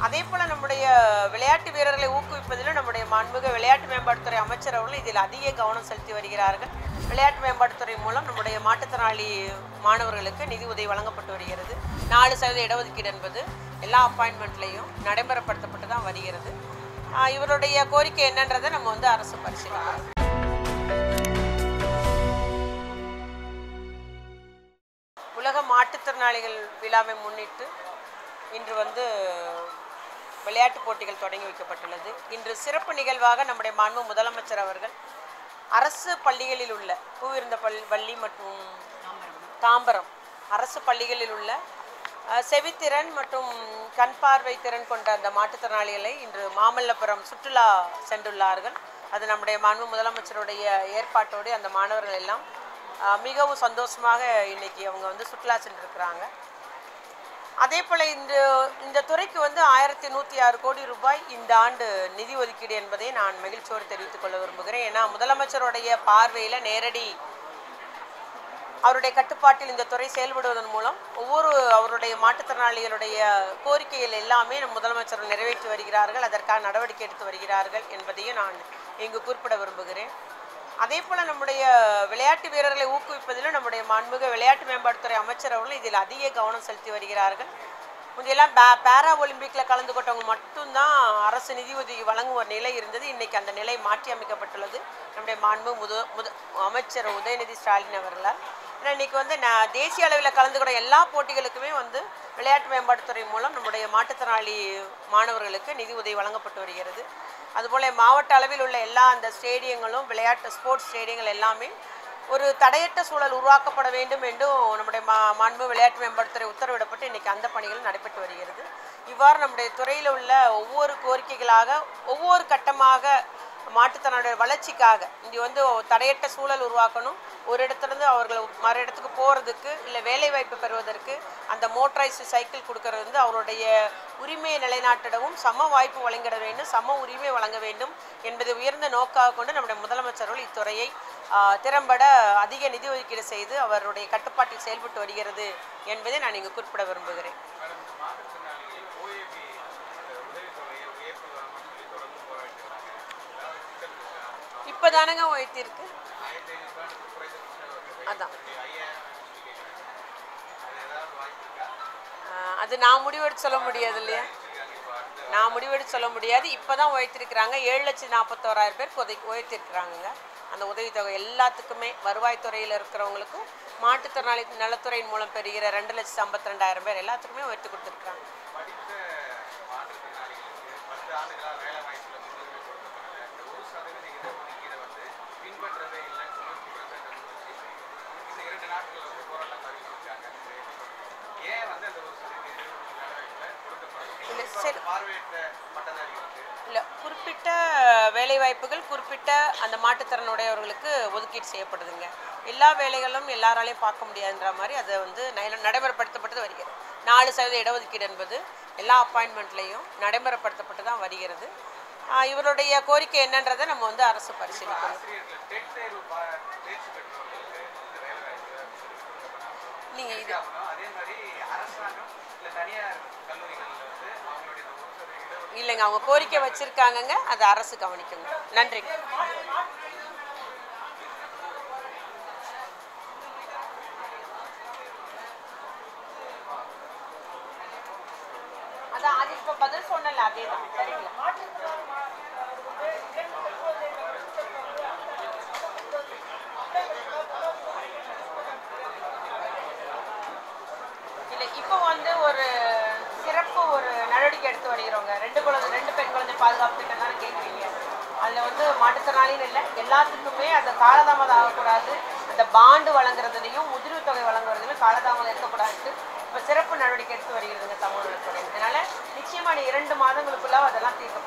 அதே போல் நம்முடைய விளையாட்டு வீரர்களை ஊக்குவிப்பதிலும் நம்முடைய மாண்புமிகு விளையாட்டு மேம்பாட்டுத்துறை அமைச்சர் அவர்கள் இதில் அதிக கவனம் செலுத்தி வருகிறார்கள் விளையாட்டு மேம்பாட்டுத்துறை மூலம் நம்முடைய மாற்றுத்திறனாளி மாணவர்களுக்கு நிதி உதவி வழங்கப்பட்டு வருகிறது நாலு சதவீத இடஒதுக்கீடு என்பது எல்லா அப்பாயின்மெண்ட்லேயும் நடைமுறைப்படுத்தப்பட்டு தான் வருகிறது ஆஹ் இவருடைய கோரிக்கை என்னன்றதை நம்ம வந்து அரசு பரிசீலிக்கலாம் உலக மாற்றுத்திறனாளிகள் விழாவை முன்னிட்டு இன்று வந்து விளையாட்டு போட்டிகள் தொடங்கி வைக்கப்பட்டுள்ளது இன்று சிறப்பு நிகழ்வாக நம்முடைய மாண்பு முதலமைச்சர் அவர்கள் அரசு பள்ளிகளில் உள்ள பூவிருந்த பள் பள்ளி மற்றும் தாம்பரம் அரசு பள்ளிகளில் உள்ள அஹ், செவித்திறன் மற்றும் கண் பார்வை திறன் கொண்ட அந்த மாற்றுத்திறனாளிகளை இன்று மாமல்லபுரம் சுற்றுலா சென்றுள்ளார்கள் அது நம்முடைய மாண்பு முதலமைச்சருடைய ஏற்பாட்டோடு அந்த மாணவர்கள் எல்லாம் அஹ், மிகவும் சந்தோஷமாக இன்னைக்கு அவங்க வந்து சுற்றுலா சென்றிருக்கிறாங்க அதே போல் இந்த இந்த துறைக்கு வந்து ஆயிரத்தி நூற்றி ஆறு கோடி ரூபாய் இந்த ஆண்டு நிதி ஒதுக்கீடு என்பதை நான் மகிழ்ச்சியோடு தெரிவித்துக் கொள்ள விரும்புகிறேன் ஏன்னா முதலமைச்சருடைய பார்வையில் நேரடி அவருடைய கட்டுப்பாட்டில் இந்த துறை செயல்படுவதன் மூலம் ஒவ்வொரு அவருடைய மாற்றுத்திறனாளிகளுடைய கோரிக்கைகள் எல்லாமே நம் முதலமைச்சர் நிறைவேற்றி வருகிறார்கள் அதற்காக நடவடிக்கை எடுத்து வருகிறார்கள் என்பதையும் நான் இங்கு குறிப்பிட விரும்புகிறேன் அதே போல் நம்முடைய விளையாட்டு வீரர்களை ஊக்குவிப்பதிலும் நம்முடைய மாண்புமிகு விளையாட்டு மேம்பாட்டுத்துறை அமைச்சர் அவர்கள் இதில் அதிக கவனம் செலுத்தி வருகிறார்கள் முந்தையெல்லாம் பே பேரா ஒலிம்பிக்கில் கலந்து கொண்டவங்க மட்டும்தான் அரசு நிதி உதவி வழங்கும் ஒரு நிலை இருந்தது இன்னைக்கு அந்த நிலை மாற்றி அமைக்கப்பட்டுள்ளது நம்முடைய மாண்பு முத முத அமைச்சர் உதயநிதி ஸ்டாலின் அவர்களால் ஏன்னா இன்னைக்கு வந்து நான் தேசிய அளவில் கலந்து கொண்ட எல்லா போட்டிகளுக்குமே வந்து விளையாட்டு மேம்பாட்டுத்துறை மூலம் நம்முடைய மாற்றுத்திறனாளி மாணவர்களுக்கு நிதி உதவி வழங்கப்பட்டு வருகிறது அதுபோல் மாவட்ட அளவில் உள்ள எல்லா அந்த ஸ்டேடியங்களும் விளையாட்டு ஸ்போர்ட்ஸ் ஸ்டேடியங்கள் எல்லாமே ஒரு தடையற்ற சூழல் உருவாக்கப்பட வேண்டும் என்றும் நம்முடைய மா மாண்பு விளையாட்டு மேம்பாட்டுத்துறை உத்தரவிடப்பட்டு இன்னைக்கு அந்த பணிகள் நடைபெற்று வருகிறது இவ்வாறு நம்முடைய துறையில் உள்ள ஒவ்வொரு கோரிக்கைகளாக ஒவ்வொரு கட்டமாக மாற்றுத்திறனுடைய வளர்ச்சிக்காக இங்கே வந்து தடையற்ற சூழல் உருவாக்கணும் ஒரு இடத்துலேருந்து அவர்கள் மறு இடத்துக்கு போகிறதுக்கு இல்லை வேலைவாய்ப்பு பெறுவதற்கு அந்த மோட்டரைஸ்டு சைக்கிள் கொடுக்கறது வந்து அவருடைய உரிமையை நிலைநாட்டிடவும் சம வாய்ப்பு வழங்கிட வேண்டும் சம உரிமை வழங்க வேண்டும் என்பதை உயர்ந்த நோக்காக கொண்டு நம்முடைய முதலமைச்சர்கள் இத்துறையை ஆஹ், திறம்பட அதிக நிதி ஒதுக்கீடு செய்து அவருடைய கட்டுப்பாட்டில் செயல்பட்டு வருகிறது என்பதை நான் இங்கு குறிப்பிட விரும்புகிறேன் இப்போதானங்க உயர்த்திருக்கு அதான் ஆஹ், அது நான் முடிவெடுத்து சொல்ல முடியாது இல்லையா நான் முடிவெடுத்து சொல்ல முடியாது இப்போ தான் உயர்த்திருக்கிறாங்க ஏழு லட்சத்தி நாற்பத்தோராயிரம் பேர் உதவி உயர்த்திருக்கிறாங்கங்க அந்த உதவித்தொகை எல்லாத்துக்குமே வருவாய்த்துறையில் இருக்கிறவங்களுக்கும் மாற்றுத்திறனாளி நலத்துறையின் மூலம் பெறுகிற ரெண்டு லட்சத்தி ஐம்பத்தி ரெண்டாயிரம் பேர் எல்லாத்துக்குமே உயர்த்தி கொடுத்துருக்குறாங்க படித்த மாற்றுத்திறனாளிகளுக்கு பத்து ஆண்டுகளாக வேலை வாய்ப்புல முன்னுரிமை கொடுக்கப்படல இந்த ஒரு சதவீத இடஒதுக்கீடை வந்து பின்பற்றவே இல்லைன்னு சொல்லி குற்றச்சாட்டு வந்துச்சு இந்த இரண்டு நாட்கள் வந்து போராட்டம் அறிவிச்சிருக்காங்க ஏன் வந்து அந்த ஒரு சதவீத இடஒதுக்கீடு வேலை வாய்ப்புல கொடுக்கப்படல இல்லை இப்ப சரி பார்வையற்ற பட்டதாரிகளுக்கு இல்லை குறிப்பிட்ட வேலைவாய்ப்புகள் குறிப்பிட்ட அந்த மாற்றுத்திறனுடையவர்களுக்கு ஒதுக்கீடு செய்யப்படுதுங்க எல்லா வேலைகளும் எல்லாராலையும் பார்க்க முடியாதுன்ற மாதிரி அதை வந்து நை- நடைமுறைப்படுத்தப்பட்டு வருகிறது நாலு சதவீத இடஒதுக்கீடு என்பது எல்லா அப்பாயின்மெண்ட்லேயும் நடைமுறைப்படுத்தப்பட்டு தான் வருகிறது ஆஹ் இவருடைய கோரிக்கை என்னன்றதை நம்ம வந்து அரசு பரிசீலிக்கணும் ஆசிரியர்கள் டெட் தேர்வு பா- தேர்ச்சி பெற்றவர்களுக்கு இந்த வேலை வாய்ப்பு கொடுக்கப்படாமல் நீங்கள் இது ஆகணும் அதே மாதிரி அரசாங்கம் இல்லை தனியார் கல்லூரிகளில் வந்து அவங்களுடைய இந்த ஒரு சதவீத இடஒதுக்கீடு இல்லைங்க அவங்க கோரிக்கை வச்சுருக்காங்கங்க அதை அரசு கவனிக்குங்க நன்றிங்க அதான் அது இப்போ பதில் சொன்னல அதே தான் சரிங்களா இல்லை இப்போ வந்து ஒரு சிறப்பு ஒரு நடவடிக்கை எடுத்து வருகிறோங்க ரெண்டு குழந்தை ரெண்டு பெண் குழந்தை பாதுகாப்பு திட்டம் தானே கேட்குறீங்க அதில் வந்து மாற்றுத்திறனாளின்னு இல்லை எல்லாத்துக்குமே அந்த காலதாமதம் ஆகக்கூடாது அந்த பாண்டு வழங்குறதுலையும் உதிர்வு தொகை வழங்குறதுலையும் காலதாமதம் இருக்கக்கூடாது இப்போ சிறப்பு நடவடிக்கை எடுத்து வருகிறதுங்க தமிழ் துறை அதனால நிச்சயமா நீ இரண்டு மாதங்களுக்குள்ள அதெல்லாம் தீர்க்கப்படும்